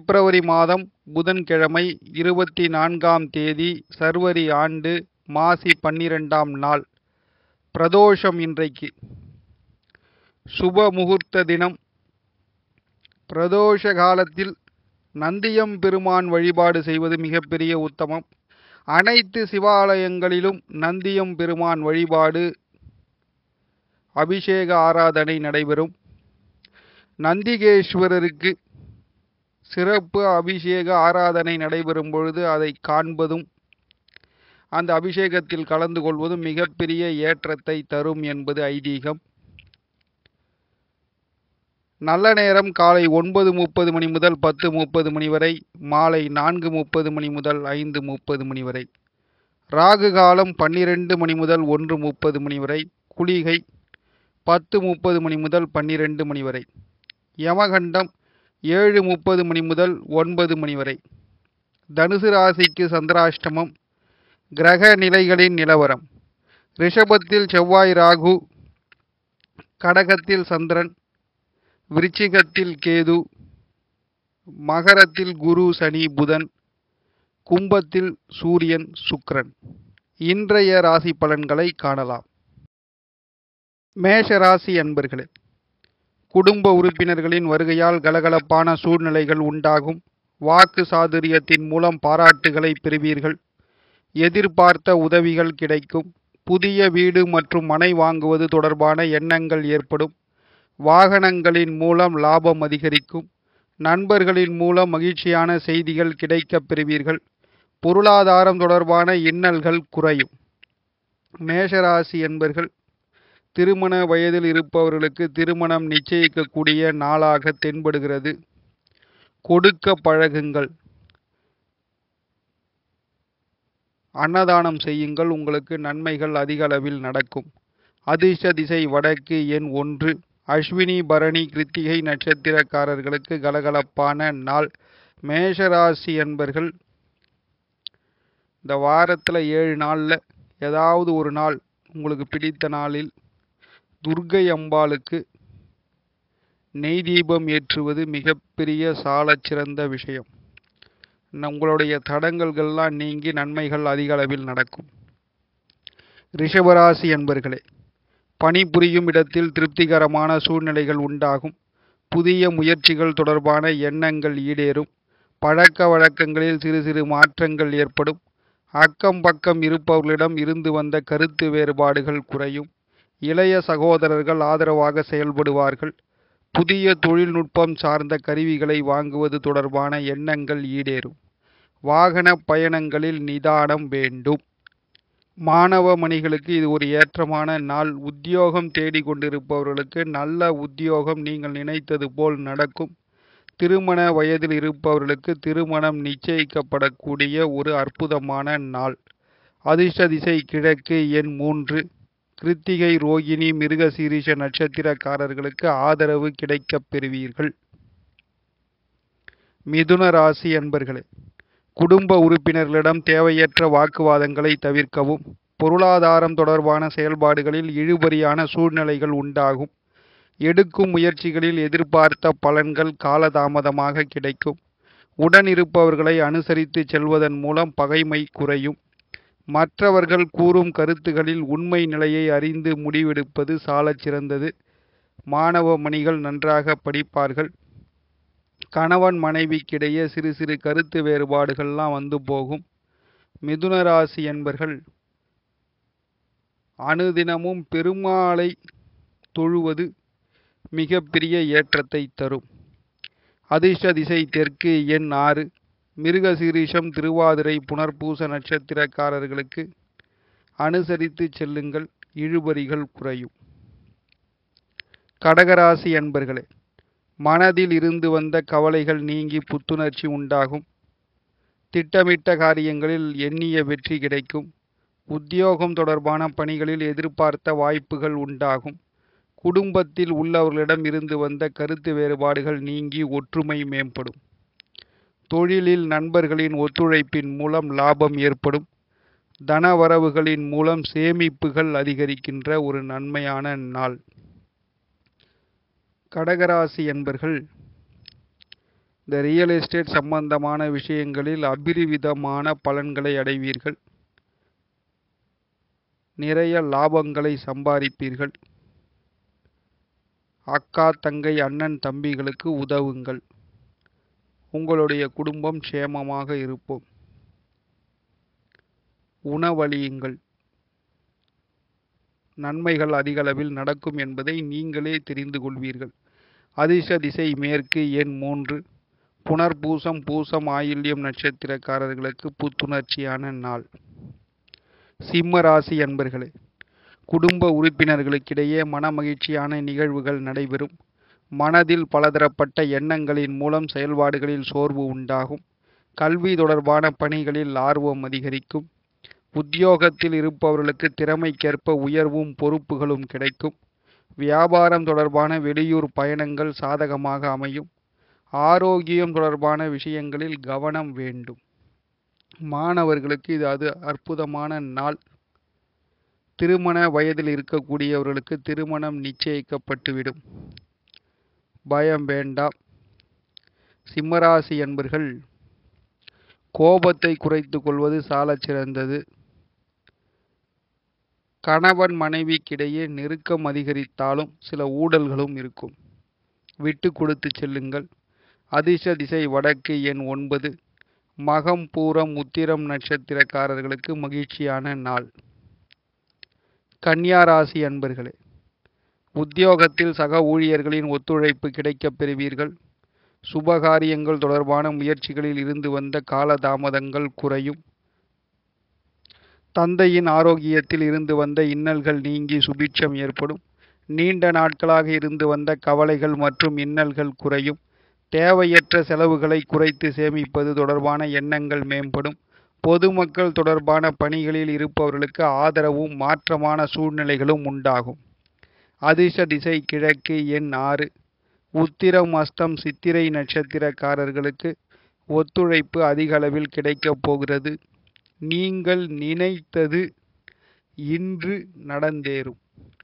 பிப்ரவரி மாதம் புதன்கிழமை இருபத்தி நான்காம் தேதி சர்வரி ஆண்டு மாசி பன்னிரெண்டாம் நாள் பிரதோஷம் இன்றைக்கு சுப முகூர்த்த தினம் பிரதோஷ காலத்தில் நந்தியம் பெருமான் வழிபாடு செய்வது மிகப்பெரிய உத்தமம் அனைத்து சிவாலயங்களிலும் நந்தியம் பெருமான் வழிபாடு அபிஷேக ஆராதனை நடைபெறும் நந்திகேஸ்வரருக்கு சிறப்பு அபிஷேக ஆராதனை நடைபெறும் பொழுது அதை காண்பதும் அந்த அபிஷேகத்தில் கலந்து கொள்வதும் மிகப்பெரிய ஏற்றத்தை தரும் என்பது ஐதீகம் நல்ல நேரம் காலை ஒன்பது முப்பது மணி முதல் பத்து முப்பது மணி வரை மாலை நான்கு முப்பது மணி முதல் ஐந்து முப்பது மணி வரை ராகு காலம் பன்னிரெண்டு மணி முதல் ஒன்று முப்பது மணி வரை குளிகை பத்து முப்பது மணி முதல் பன்னிரெண்டு மணி வரை யமகண்டம் ஏழு முப்பது மணி முதல் ஒன்பது மணி வரை தனுசு ராசிக்கு சந்திராஷ்டமம் கிரக நிலைகளின் நிலவரம் ரிஷபத்தில் செவ்வாய் ராகு கடகத்தில் சந்திரன் விருச்சிகத்தில் கேது மகரத்தில் குரு சனி புதன் கும்பத்தில் சூரியன் சுக்கிரன் இன்றைய ராசி பலன்களை காணலாம் மேஷ ராசி அன்பர்களே குடும்ப உறுப்பினர்களின் வருகையால் கலகலப்பான சூழ்நிலைகள் உண்டாகும் வாக்கு சாதுரியத்தின் மூலம் பாராட்டுகளை பெறுவீர்கள் எதிர்பார்த்த உதவிகள் கிடைக்கும் புதிய வீடு மற்றும் மனை வாங்குவது தொடர்பான எண்ணங்கள் ஏற்படும் வாகனங்களின் மூலம் லாபம் அதிகரிக்கும் நண்பர்களின் மூலம் மகிழ்ச்சியான செய்திகள் கிடைக்கப் பெறுவீர்கள் பொருளாதாரம் தொடர்பான இன்னல்கள் குறையும் மேஷராசி என்பர்கள் திருமண வயதில் இருப்பவர்களுக்கு திருமணம் நிச்சயிக்கக்கூடிய நாளாக தென்படுகிறது கொடுக்க பழகுங்கள் அன்னதானம் செய்யுங்கள் உங்களுக்கு நன்மைகள் அதிக அளவில் நடக்கும் அதிர்ஷ்ட திசை வடக்கு எண் ஒன்று அஸ்வினி பரணி கிருத்திகை நட்சத்திரக்காரர்களுக்கு கலகலப்பான நாள் மேஷராசி என்பர்கள் இந்த வாரத்தில் ஏழு நாளில் ஏதாவது ஒரு நாள் உங்களுக்கு பிடித்த நாளில் துர்க்கை அம்பாளுக்கு நெய் தீபம் ஏற்றுவது மிகப்பெரிய சாலச் சிறந்த விஷயம் உங்களுடைய தடங்கல்கள்லாம் நீங்கி நன்மைகள் அதிக அளவில் நடக்கும் ரிஷபராசி என்பர்களே பணிபுரியும் இடத்தில் திருப்திகரமான சூழ்நிலைகள் உண்டாகும் புதிய முயற்சிகள் தொடர்பான எண்ணங்கள் ஈடேறும் பழக்க வழக்கங்களில் சிறு சிறு மாற்றங்கள் ஏற்படும் அக்கம் பக்கம் இருப்பவர்களிடம் இருந்து வந்த கருத்து வேறுபாடுகள் குறையும் இளைய சகோதரர்கள் ஆதரவாக செயல்படுவார்கள் புதிய தொழில்நுட்பம் சார்ந்த கருவிகளை வாங்குவது தொடர்பான எண்ணங்கள் ஈடேறும் வாகன பயணங்களில் நிதானம் வேண்டும் மாணவ மணிகளுக்கு இது ஒரு ஏற்றமான நாள் உத்தியோகம் தேடிக் கொண்டிருப்பவர்களுக்கு நல்ல உத்தியோகம் நீங்கள் நினைத்தது போல் நடக்கும் திருமண வயதில் இருப்பவர்களுக்கு திருமணம் நிச்சயிக்கப்படக்கூடிய ஒரு அற்புதமான நாள் அதிர்ஷ்ட திசை கிழக்கு எண் மூன்று கிருத்திகை ரோகிணி மிருகசீரிஷ நட்சத்திரக்காரர்களுக்கு ஆதரவு கிடைக்கப் பெறுவீர்கள் மிதுன ராசி அன்பர்களே குடும்ப உறுப்பினர்களிடம் தேவையற்ற வாக்குவாதங்களை தவிர்க்கவும் பொருளாதாரம் தொடர்பான செயல்பாடுகளில் இழுபறியான சூழ்நிலைகள் உண்டாகும் எடுக்கும் முயற்சிகளில் எதிர்பார்த்த பலன்கள் காலதாமதமாக கிடைக்கும் உடன் இருப்பவர்களை அனுசரித்து செல்வதன் மூலம் பகைமை குறையும் மற்றவர்கள் கூறும் கருத்துகளில் உண்மை நிலையை அறிந்து முடிவெடுப்பது சாலச் சிறந்தது மாணவ மணிகள் நன்றாக படிப்பார்கள் கணவன் மனைவிக்கிடையே சிறு சிறு கருத்து வேறுபாடுகள்லாம் வந்து போகும் மிதுன ராசி என்பர்கள் அனுதினமும் பெருமாளை தொழுவது மிகப்பெரிய ஏற்றத்தை தரும் அதிர்ஷ்ட திசை தெற்கு எண் ஆறு மிருகசீரிஷம் திருவாதிரை புனர்பூச நட்சத்திரக்காரர்களுக்கு அனுசரித்து செல்லுங்கள் இழுபறிகள் குறையும் கடகராசி அன்பர்களே மனதில் இருந்து வந்த கவலைகள் நீங்கி புத்துணர்ச்சி உண்டாகும் திட்டமிட்ட காரியங்களில் எண்ணிய வெற்றி கிடைக்கும் உத்தியோகம் தொடர்பான பணிகளில் எதிர்பார்த்த வாய்ப்புகள் உண்டாகும் குடும்பத்தில் உள்ளவர்களிடம் இருந்து வந்த கருத்து வேறுபாடுகள் நீங்கி ஒற்றுமை மேம்படும் தொழிலில் நண்பர்களின் ஒத்துழைப்பின் மூலம் லாபம் ஏற்படும் தனவரவுகளின் மூலம் சேமிப்புகள் அதிகரிக்கின்ற ஒரு நன்மையான நாள் கடகராசி என்பர்கள் இந்த ரியல் எஸ்டேட் சம்பந்தமான விஷயங்களில் அபிரிவிதமான பலன்களை அடைவீர்கள் நிறைய லாபங்களை சம்பாதிப்பீர்கள் அக்கா தங்கை அண்ணன் தம்பிகளுக்கு உதவுங்கள் உங்களுடைய குடும்பம் க்ஷேமமாக இருப்போம் உணவளியுங்கள் நன்மைகள் அதிகளவில் நடக்கும் என்பதை நீங்களே தெரிந்து கொள்வீர்கள் அதிர்ஷ்ட திசை மேற்கு எண் மூன்று புனர்பூசம் பூசம் ஆயில்யம் நட்சத்திரக்காரர்களுக்கு புத்துணர்ச்சியான நாள் சிம்ம ராசி அன்பர்களே குடும்ப உறுப்பினர்களுக்கிடையே மனமகிழ்ச்சியான நிகழ்வுகள் நடைபெறும் மனதில் பலதரப்பட்ட எண்ணங்களின் மூலம் செயல்பாடுகளில் சோர்வு உண்டாகும் கல்வி தொடர்பான பணிகளில் ஆர்வம் அதிகரிக்கும் உத்தியோகத்தில் இருப்பவர்களுக்கு திறமைக்கேற்ப உயர்வும் பொறுப்புகளும் கிடைக்கும் வியாபாரம் தொடர்பான வெளியூர் பயணங்கள் சாதகமாக அமையும் ஆரோக்கியம் தொடர்பான விஷயங்களில் கவனம் வேண்டும் மாணவர்களுக்கு இது அது அற்புதமான நாள் திருமண வயதில் இருக்கக்கூடியவர்களுக்கு திருமணம் நிச்சயிக்கப்பட்டுவிடும் பயம் வேண்டாம் சிம்மராசி என்பர்கள் கோபத்தை குறைத்து கொள்வது சாலச் சிறந்தது கணவன் மனைவிக்கிடையே நெருக்கம் அதிகரித்தாலும் சில ஊடல்களும் இருக்கும் விட்டு கொடுத்து செல்லுங்கள் அதிர்ஷ்ட திசை வடக்கு எண் ஒன்பது மகம் பூரம் உத்திரம் நட்சத்திரக்காரர்களுக்கு மகிழ்ச்சியான நாள் கன்னியா ராசி அன்பர்களே உத்தியோகத்தில் சக ஊழியர்களின் ஒத்துழைப்பு கிடைக்கப் பெறுவீர்கள் சுபகாரியங்கள் தொடர்பான முயற்சிகளில் இருந்து வந்த காலதாமதங்கள் குறையும் தந்தையின் ஆரோக்கியத்தில் இருந்து வந்த இன்னல்கள் நீங்கி சுபிட்சம் ஏற்படும் நீண்ட நாட்களாக இருந்து வந்த கவலைகள் மற்றும் இன்னல்கள் குறையும் தேவையற்ற செலவுகளை குறைத்து சேமிப்பது தொடர்பான எண்ணங்கள் மேம்படும் பொதுமக்கள் தொடர்பான பணிகளில் இருப்பவர்களுக்கு ஆதரவும் மாற்றமான சூழ்நிலைகளும் உண்டாகும் அதிர்ஷ்ட திசை கிழக்கு எண் ஆறு உத்திரம் அஸ்தம் சித்திரை நட்சத்திரக்காரர்களுக்கு ஒத்துழைப்பு அதிக அளவில் கிடைக்கப் போகிறது நீங்கள் நினைத்தது இன்று நடந்தேறும்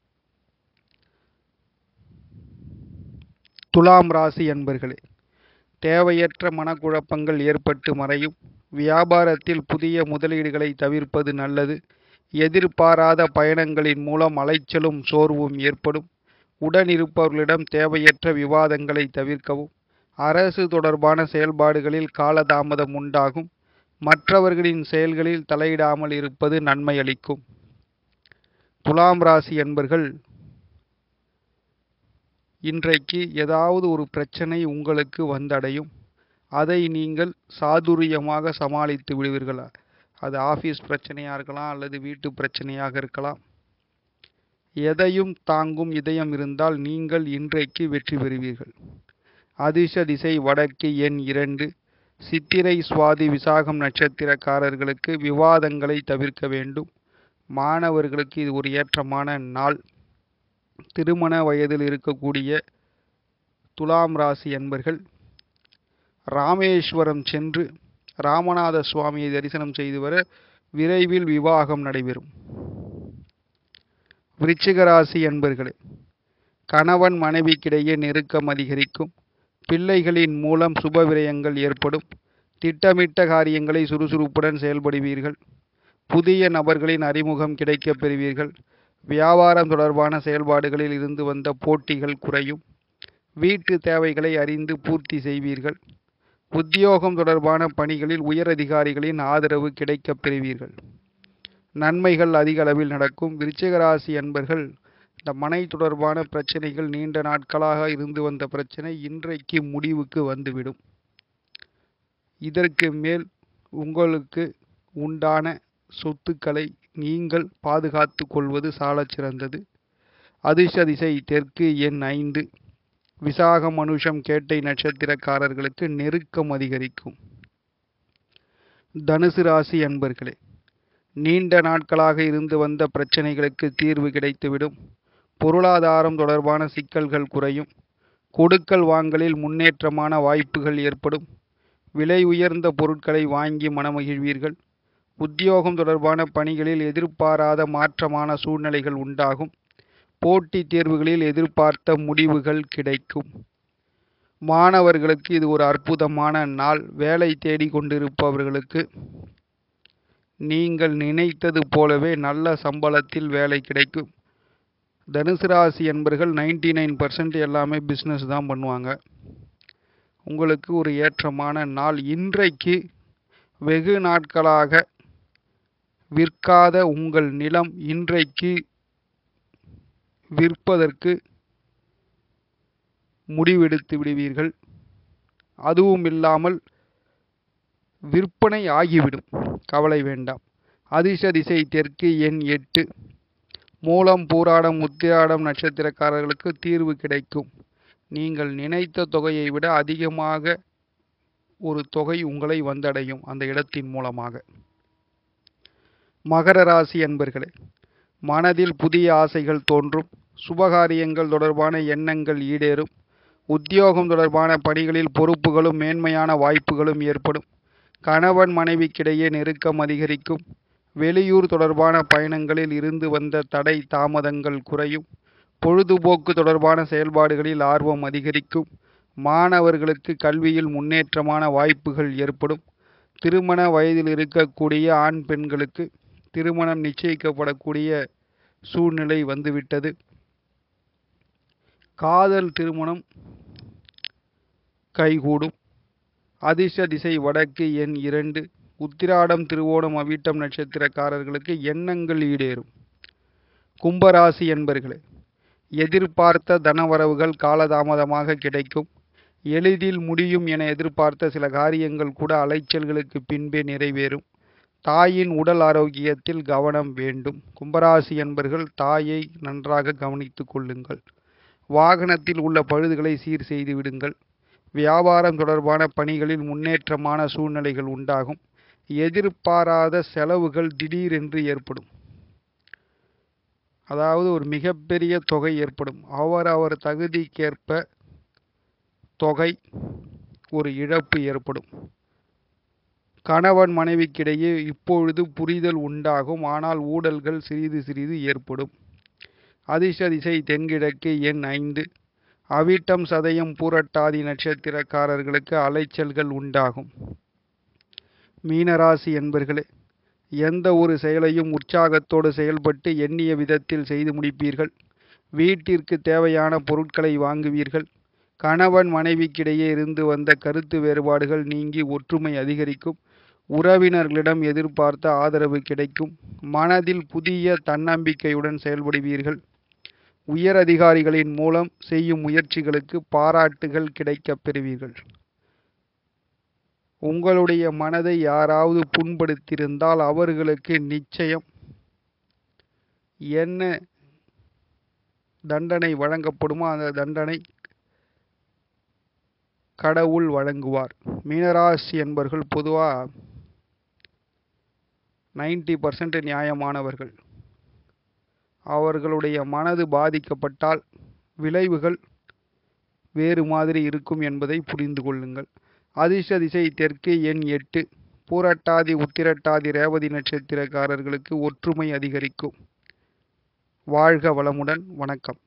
துலாம் ராசி அன்பர்களே தேவையற்ற மனக்குழப்பங்கள் ஏற்பட்டு மறையும் வியாபாரத்தில் புதிய முதலீடுகளை தவிர்ப்பது நல்லது எதிர்பாராத பயணங்களின் மூலம் அலைச்சலும் சோர்வும் ஏற்படும் உடனிருப்பவர்களிடம் தேவையற்ற விவாதங்களை தவிர்க்கவும் அரசு தொடர்பான செயல்பாடுகளில் காலதாமதம் உண்டாகும் மற்றவர்களின் செயல்களில் தலையிடாமல் இருப்பது நன்மை அளிக்கும் துலாம் ராசி என்பர்கள் இன்றைக்கு ஏதாவது ஒரு பிரச்சனை உங்களுக்கு வந்தடையும் அதை நீங்கள் சாதுரியமாக சமாளித்து விடுவீர்கள் அது ஆஃபீஸ் பிரச்சனையாக இருக்கலாம் அல்லது வீட்டு பிரச்சனையாக இருக்கலாம் எதையும் தாங்கும் இதயம் இருந்தால் நீங்கள் இன்றைக்கு வெற்றி பெறுவீர்கள் அதிர்ஷ்ட திசை வடக்கு எண் இரண்டு சித்திரை சுவாதி விசாகம் நட்சத்திரக்காரர்களுக்கு விவாதங்களை தவிர்க்க வேண்டும் மாணவர்களுக்கு இது ஒரு ஏற்றமான நாள் திருமண வயதில் இருக்கக்கூடிய துலாம் ராசி என்பர்கள் ராமேஸ்வரம் சென்று ராமநாத சுவாமியை தரிசனம் செய்து வர விரைவில் விவாகம் நடைபெறும் விருச்சிக ராசி என்பர்களே கணவன் மனைவிக்கிடையே நெருக்கம் அதிகரிக்கும் பிள்ளைகளின் மூலம் சுப விரயங்கள் ஏற்படும் திட்டமிட்ட காரியங்களை சுறுசுறுப்புடன் செயல்படுவீர்கள் புதிய நபர்களின் அறிமுகம் கிடைக்கப் பெறுவீர்கள் வியாபாரம் தொடர்பான செயல்பாடுகளில் இருந்து வந்த போட்டிகள் குறையும் வீட்டு தேவைகளை அறிந்து பூர்த்தி செய்வீர்கள் உத்தியோகம் தொடர்பான பணிகளில் உயர் அதிகாரிகளின் ஆதரவு கிடைக்கப் பெறுவீர்கள் நன்மைகள் அதிக அளவில் நடக்கும் விருச்சிக ராசி அன்பர்கள் இந்த மனை தொடர்பான பிரச்சனைகள் நீண்ட நாட்களாக இருந்து வந்த பிரச்சனை இன்றைக்கு முடிவுக்கு வந்துவிடும் இதற்கு மேல் உங்களுக்கு உண்டான சொத்துக்களை நீங்கள் பாதுகாத்து கொள்வது சாலச் சிறந்தது அதிர்ஷ்ட திசை தெற்கு எண் ஐந்து விசாக மனுஷம் கேட்டை நட்சத்திரக்காரர்களுக்கு நெருக்கம் அதிகரிக்கும் தனுசு ராசி அன்பர்களே நீண்ட நாட்களாக இருந்து வந்த பிரச்சனைகளுக்கு தீர்வு கிடைத்துவிடும் பொருளாதாரம் தொடர்பான சிக்கல்கள் குறையும் கொடுக்கல் வாங்கலில் முன்னேற்றமான வாய்ப்புகள் ஏற்படும் விலை உயர்ந்த பொருட்களை வாங்கி மனமகிழ்வீர்கள் உத்தியோகம் தொடர்பான பணிகளில் எதிர்பாராத மாற்றமான சூழ்நிலைகள் உண்டாகும் போட்டித் தேர்வுகளில் எதிர்பார்த்த முடிவுகள் கிடைக்கும் மாணவர்களுக்கு இது ஒரு அற்புதமான நாள் வேலை தேடிக் கொண்டிருப்பவர்களுக்கு நீங்கள் நினைத்தது போலவே நல்ல சம்பளத்தில் வேலை கிடைக்கும் தனுசு ராசி என்பர்கள் நைன்டி நைன் பர்சன்ட் எல்லாமே பிஸ்னஸ் தான் பண்ணுவாங்க உங்களுக்கு ஒரு ஏற்றமான நாள் இன்றைக்கு வெகு நாட்களாக விற்காத உங்கள் நிலம் இன்றைக்கு விற்பதற்கு முடிவெடுத்து விடுவீர்கள் அதுவும் இல்லாமல் விற்பனை ஆகிவிடும் கவலை வேண்டாம் அதிர்ஷ்ட திசை தெற்கு எண் எட்டு மூலம் பூராடம் உத்திராடம் நட்சத்திரக்காரர்களுக்கு தீர்வு கிடைக்கும் நீங்கள் நினைத்த தொகையை விட அதிகமாக ஒரு தொகை உங்களை வந்தடையும் அந்த இடத்தின் மூலமாக மகர ராசி அன்பர்களே மனதில் புதிய ஆசைகள் தோன்றும் சுபகாரியங்கள் தொடர்பான எண்ணங்கள் ஈடேறும் உத்தியோகம் தொடர்பான பணிகளில் பொறுப்புகளும் மேன்மையான வாய்ப்புகளும் ஏற்படும் கணவன் மனைவிக்கிடையே நெருக்கம் அதிகரிக்கும் வெளியூர் தொடர்பான பயணங்களில் இருந்து வந்த தடை தாமதங்கள் குறையும் பொழுதுபோக்கு தொடர்பான செயல்பாடுகளில் ஆர்வம் அதிகரிக்கும் மாணவர்களுக்கு கல்வியில் முன்னேற்றமான வாய்ப்புகள் ஏற்படும் திருமண வயதில் இருக்கக்கூடிய ஆண் பெண்களுக்கு திருமணம் நிச்சயிக்கப்படக்கூடிய சூழ்நிலை வந்துவிட்டது காதல் திருமணம் கைகூடும் அதிர்ஷ்ட திசை வடக்கு எண் இரண்டு உத்திராடம் திருவோணம் அவிட்டம் நட்சத்திரக்காரர்களுக்கு எண்ணங்கள் ஈடேறும் கும்பராசி என்பர்களே எதிர்பார்த்த தனவரவுகள் காலதாமதமாக கிடைக்கும் எளிதில் முடியும் என எதிர்பார்த்த சில காரியங்கள் கூட அலைச்சல்களுக்கு பின்பே நிறைவேறும் தாயின் உடல் ஆரோக்கியத்தில் கவனம் வேண்டும் கும்பராசி என்பர்கள் தாயை நன்றாக கவனித்துக் கொள்ளுங்கள் வாகனத்தில் உள்ள பழுதுகளை சீர் செய்து விடுங்கள் வியாபாரம் தொடர்பான பணிகளில் முன்னேற்றமான சூழ்நிலைகள் உண்டாகும் எதிர்பாராத செலவுகள் திடீரென்று ஏற்படும் அதாவது ஒரு மிகப்பெரிய தொகை ஏற்படும் அவரவர் தகுதிக்கேற்ப தொகை ஒரு இழப்பு ஏற்படும் கணவன் மனைவிக்கிடையே இப்பொழுது புரிதல் உண்டாகும் ஆனால் ஊடல்கள் சிறிது சிறிது ஏற்படும் அதிர்ஷ்ட திசை தென்கிழக்கு எண் ஐந்து அவிட்டம் சதயம் பூரட்டாதி நட்சத்திரக்காரர்களுக்கு அலைச்சல்கள் உண்டாகும் மீனராசி என்பர்களே எந்த ஒரு செயலையும் உற்சாகத்தோடு செயல்பட்டு எண்ணிய விதத்தில் செய்து முடிப்பீர்கள் வீட்டிற்கு தேவையான பொருட்களை வாங்குவீர்கள் கணவன் மனைவிக்கிடையே இருந்து வந்த கருத்து வேறுபாடுகள் நீங்கி ஒற்றுமை அதிகரிக்கும் உறவினர்களிடம் எதிர்பார்த்த ஆதரவு கிடைக்கும் மனதில் புதிய தன்னம்பிக்கையுடன் செயல்படுவீர்கள் உயர் அதிகாரிகளின் மூலம் செய்யும் முயற்சிகளுக்கு பாராட்டுகள் கிடைக்கப் பெறுவீர்கள் உங்களுடைய மனதை யாராவது புண்படுத்தியிருந்தால் அவர்களுக்கு நிச்சயம் என்ன தண்டனை வழங்கப்படுமோ அந்த தண்டனை கடவுள் வழங்குவார் மீனராசி என்பவர்கள் பொதுவாக நைன்டி பர்சன்ட் நியாயமானவர்கள் அவர்களுடைய மனது பாதிக்கப்பட்டால் விளைவுகள் வேறு மாதிரி இருக்கும் என்பதை புரிந்து கொள்ளுங்கள் அதிர்ஷ்ட திசை தெற்கு எண் எட்டு பூரட்டாதி உத்திரட்டாதி ரேவதி நட்சத்திரக்காரர்களுக்கு ஒற்றுமை அதிகரிக்கும் வாழ்க வளமுடன் வணக்கம்